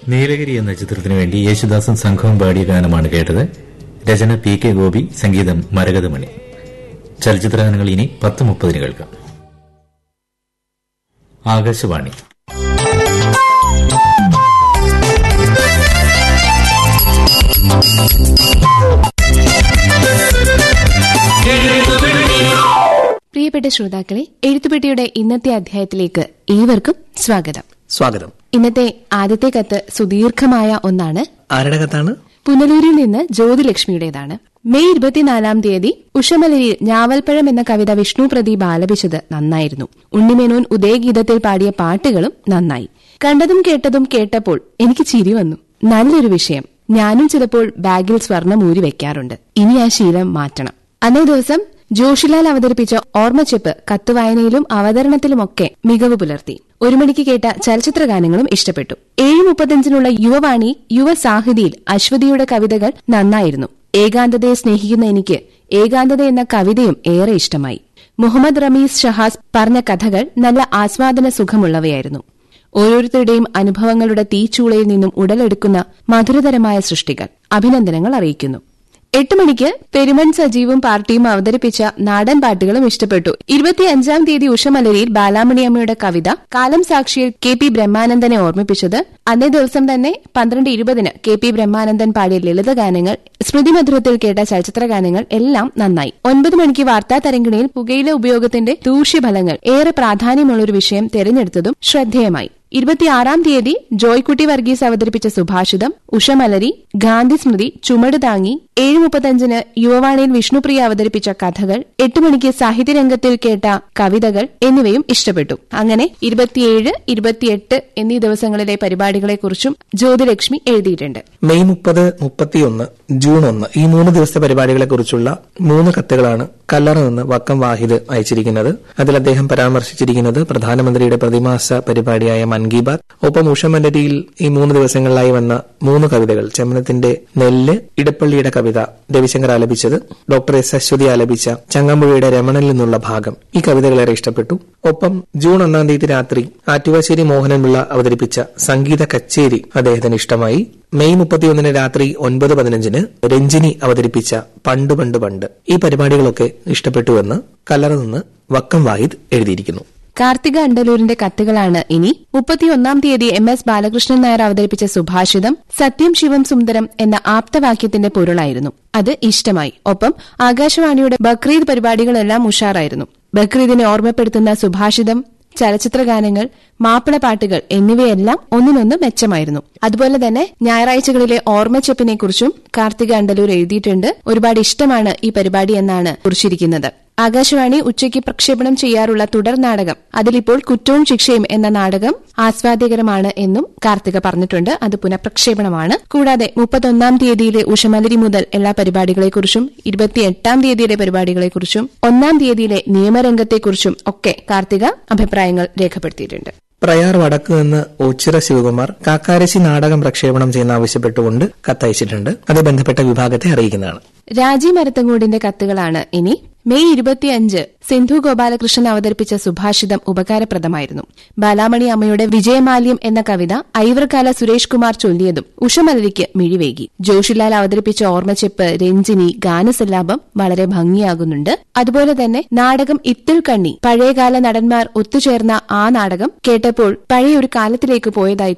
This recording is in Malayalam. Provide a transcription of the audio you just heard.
നീലഗിരി എന്ന ചിത്രത്തിനു വേണ്ടി യേശുദാസും സംഘവും പാടിയ ഗാനമാണ് കേട്ടത് രചന പി കെ ഗോപി സംഗീതം മരകതമണി ചലച്ചിത്ര ഗാനങ്ങൾ ഇനി പത്ത് മുപ്പതിന് കേൾക്കാം ആകാശവാണി പ്രിയപ്പെട്ട ശ്രോതാക്കളെ എഴുത്തുപെട്ടിയുടെ ഇന്നത്തെ അധ്യായത്തിലേക്ക് ഏവർക്കും സ്വാഗതം സ്വാഗതം ഇന്നത്തെ ആദ്യത്തെ കത്ത് സുദീർഘമായ ഒന്നാണ് ആരുടെ കത്താണ് പുനലൂരിൽ നിന്ന് ജ്യോതിലക്ഷ്മിയുടേതാണ് മെയ് ഇരുപത്തിനാലാം തീയതി ഉഷമലരിയിൽ ഞാവൽപ്പഴം എന്ന കവിത വിഷ്ണു പ്രദീപ് ആലപിച്ചത് നന്നായിരുന്നു ഉണ്ണിമേനോൻ ഉദയഗീതത്തിൽ പാടിയ പാട്ടുകളും നന്നായി കണ്ടതും കേട്ടതും കേട്ടപ്പോൾ എനിക്ക് ചിരി വന്നു നല്ലൊരു വിഷയം ഞാനും ചിലപ്പോൾ ബാഗിൽ സ്വർണം ഊരി വെക്കാറുണ്ട് ഇനി ആ ശീലം മാറ്റണം അന്നേ ദിവസം ജോഷിലാൽ അവതരിപ്പിച്ച ഓർമ്മച്ചെപ്പ് കത്തുവായനയിലും അവതരണത്തിലുമൊക്കെ മികവ് പുലർത്തി ഒരു മണിക്ക് കേട്ട ചലച്ചിത്ര ഗാനങ്ങളും ഇഷ്ടപ്പെട്ടു ഏഴ് മുപ്പത്തഞ്ചിനുള്ള യുവവാണി യുവ സാഹിതിയിൽ അശ്വതിയുടെ കവിതകൾ നന്നായിരുന്നു ഏകാന്തതയെ സ്നേഹിക്കുന്ന എനിക്ക് ഏകാന്തത എന്ന കവിതയും ഏറെ ഇഷ്ടമായി മുഹമ്മദ് റമീസ് ഷഹാസ് പറഞ്ഞ കഥകൾ നല്ല ആസ്വാദന സുഖമുള്ളവയായിരുന്നു ഓരോരുത്തരുടെയും അനുഭവങ്ങളുടെ തീച്ചൂളയിൽ നിന്നും ഉടലെടുക്കുന്ന മധുരതരമായ സൃഷ്ടികൾ അഭിനന്ദനങ്ങൾ അറിയിക്കുന്നു എട്ട് മണിക്ക് പെരുമൺ സജീവും പാർട്ടിയും അവതരിപ്പിച്ച നാടൻ പാട്ടുകളും ഇഷ്ടപ്പെട്ടു ഇരുപത്തിയഞ്ചാം തീയതി ഉഷമലരിയിൽ ബാലാമണിയമ്മയുടെ കവിത കാലം സാക്ഷിയിൽ കെ പി ബ്രഹ്മാനന്ദനെ ഓർമ്മിപ്പിച്ചത് അന്നേ ദിവസം തന്നെ പന്ത്രണ്ട് ഇരുപതിന് കെ പി ബ്രഹ്മാനന്ദൻ പാടിയ ലളിതഗാനങ്ങൾ സ്മൃതിമധുരത്തിൽ കേട്ട ചലച്ചിത്ര ഗാനങ്ങൾ എല്ലാം നന്നായി ഒൻപത് മണിക്ക് വാർത്താ തരംഗിണിയിൽ പുകയില ഉപയോഗത്തിന്റെ ദൂഷ്യഫലങ്ങൾ ഏറെ പ്രാധാന്യമുള്ള ഒരു വിഷയം തെരഞ്ഞെടുത്തതും ശ്രദ്ധേയമായി ഇരുപത്തിയാറാം തീയതി ജോയ്ക്കുട്ടി വർഗീസ് അവതരിപ്പിച്ച സുഭാഷിതം ഉഷമലരി ഗാന്ധി സ്മൃതി ചുമട് താങ്ങി ഏഴ് മുപ്പത്തഞ്ചിന് യുവവാണിയിൽ വിഷ്ണുപ്രിയ അവതരിപ്പിച്ച കഥകൾ എട്ട് മണിക്ക് സാഹിത്യരംഗത്തിൽ കേട്ട കവിതകൾ എന്നിവയും ഇഷ്ടപ്പെട്ടു അങ്ങനെ ഇരുപത്തിയേഴ് ഇരുപത്തിയെട്ട് എന്നീ ദിവസങ്ങളിലെ പരിപാടികളെക്കുറിച്ചും ജ്യോതിലക്ഷ്മി എഴുതിയിട്ടുണ്ട് മെയ് മുപ്പത് മുപ്പത്തിയൊന്ന് ജൂൺ ഒന്ന് ഈ മൂന്ന് ദിവസത്തെ പരിപാടികളെ കുറിച്ചുള്ള മൂന്ന് കത്തുകളാണ് കല്ലറ നിന്ന് വക്കം വാഹിദ് അയച്ചിരിക്കുന്നത് അതിൽ അദ്ദേഹം പരാമർശിച്ചിരിക്കുന്നത് പ്രധാനമന്ത്രിയുടെ പ്രതിമാസ പരിപാടിയായ മൻ കി ബാത് ഒപ്പം ഉഷമലരിയിൽ ഈ മൂന്ന് ദിവസങ്ങളിലായി വന്ന മൂന്ന് കവിതകൾ ചെമ്മനത്തിന്റെ നെല്ല് ഇടപ്പള്ളിയുടെ കവിത രവിശങ്കർ ആലപിച്ചത് ഡോക്ടർ എസ് അശ്വതി ആലപിച്ച ചങ്ങമ്പുഴയുടെ രമണനിൽ നിന്നുള്ള ഭാഗം ഈ കവിതകളേറെ ഇഷ്ടപ്പെട്ടു ഒപ്പം ജൂൺ ഒന്നാം തീയതി രാത്രി ആറ്റുവാശ്ശേരി മോഹനൻപിള്ള അവതരിപ്പിച്ച സംഗീത കച്ചേരി അദ്ദേഹത്തിന് ഇഷ്ടമായി മെയ് മുപ്പത്തിയൊന്നിന് രാത്രി ഒൻപത് പതിനഞ്ചിന് രഞ്ജിനി അവതരിപ്പിച്ച പണ്ട് പണ്ട് പണ്ട് ഈ പരിപാടികളൊക്കെ ഇഷ്ടപ്പെട്ടുവെന്ന് കല്ലറ നിന്ന് വക്കം വാഹിദ് എഴുതിയിരിക്കുന്നു കാർത്തിക അണ്ടലൂരിന്റെ കത്തുകളാണ് ഇനി മുപ്പത്തിയൊന്നാം തീയതി എം എസ് ബാലകൃഷ്ണൻ നായർ അവതരിപ്പിച്ച സുഭാഷിതം സത്യം ശിവം സുന്ദരം എന്ന ആപ്തവാക്യത്തിന്റെ പൊരുളായിരുന്നു അത് ഇഷ്ടമായി ഒപ്പം ആകാശവാണിയുടെ ബക്രീദ് പരിപാടികളെല്ലാം ഉഷാറായിരുന്നു ബക്രീദിനെ ഓർമ്മപ്പെടുത്തുന്ന സുഭാഷിതം ചലച്ചിത്ര ഗാനങ്ങൾ മാപ്പിള പാട്ടുകൾ എന്നിവയെല്ലാം ഒന്നിനൊന്ന് മെച്ചമായിരുന്നു അതുപോലെ തന്നെ ഞായറാഴ്ചകളിലെ ഓർമ്മച്ചെപ്പിനെ കുറിച്ചും കാർത്തിക അണ്ടലൂർ എഴുതിയിട്ടുണ്ട് ഒരുപാട് ഇഷ്ടമാണ് ഈ പരിപാടി എന്നാണ് കുറിച്ചിരിക്കുന്നത് ആകാശവാണി ഉച്ചയ്ക്ക് പ്രക്ഷേപണം ചെയ്യാറുള്ള തുടർ നാടകം അതിലിപ്പോൾ കുറ്റവും ശിക്ഷയും എന്ന നാടകം ആസ്വാദ്യകരമാണ് എന്നും കാർത്തിക പറഞ്ഞിട്ടുണ്ട് അത് പുനഃപ്രക്ഷേപണമാണ് കൂടാതെ മുപ്പത്തൊന്നാം തീയതിയിലെ ഉഷമലരി മുതൽ എല്ലാ പരിപാടികളെക്കുറിച്ചും ഇരുപത്തിയെട്ടാം തീയതിയിലെ പരിപാടികളെക്കുറിച്ചും ഒന്നാം തീയതിയിലെ നിയമരംഗത്തെക്കുറിച്ചും ഒക്കെ കാർത്തിക അഭിപ്രായങ്ങൾ രേഖപ്പെടുത്തിയിട്ടുണ്ട് പ്രയാർ വടക്ക് നിന്ന് ഓച്ചിറ ശിവകുമാർ കാക്കാരശി നാടകം പ്രക്ഷേപണം ചെയ്യുന്ന ആവശ്യപ്പെട്ടുകൊണ്ട് കത്തയച്ചിട്ടുണ്ട് അത് ബന്ധപ്പെട്ട വിഭാഗത്തെ അറിയിക്കുന്നതാണ് രാജി മരത്തങ്ങോടിന്റെ കത്തുകളാണ് ഇനി മെയ് ഇരുപത്തിയഞ്ച് സിന്ധു ഗോപാലകൃഷ്ണൻ അവതരിപ്പിച്ച സുഭാഷിതം ഉപകാരപ്രദമായിരുന്നു ബാലാമണി അമ്മയുടെ വിജയമാല്യം എന്ന കവിത ഐവർകാല സുരേഷ് കുമാർ ചൊല്ലിയതും ഉഷമലരിക്ക് മിഴിവേകി ജോഷിലാൽ അവതരിപ്പിച്ച ഓർമ്മച്ചെപ്പ് രഞ്ജിനി ഗാനസല്ലാപം വളരെ ഭംഗിയാകുന്നുണ്ട് അതുപോലെ തന്നെ നാടകം ഇത്തിൽ കണ്ണി പഴയകാല നടന്മാർ ഒത്തുചേർന്ന ആ നാടകം കേട്ടപ്പോൾ പഴയ ഒരു കാലത്തിലേക്ക് പോയതായി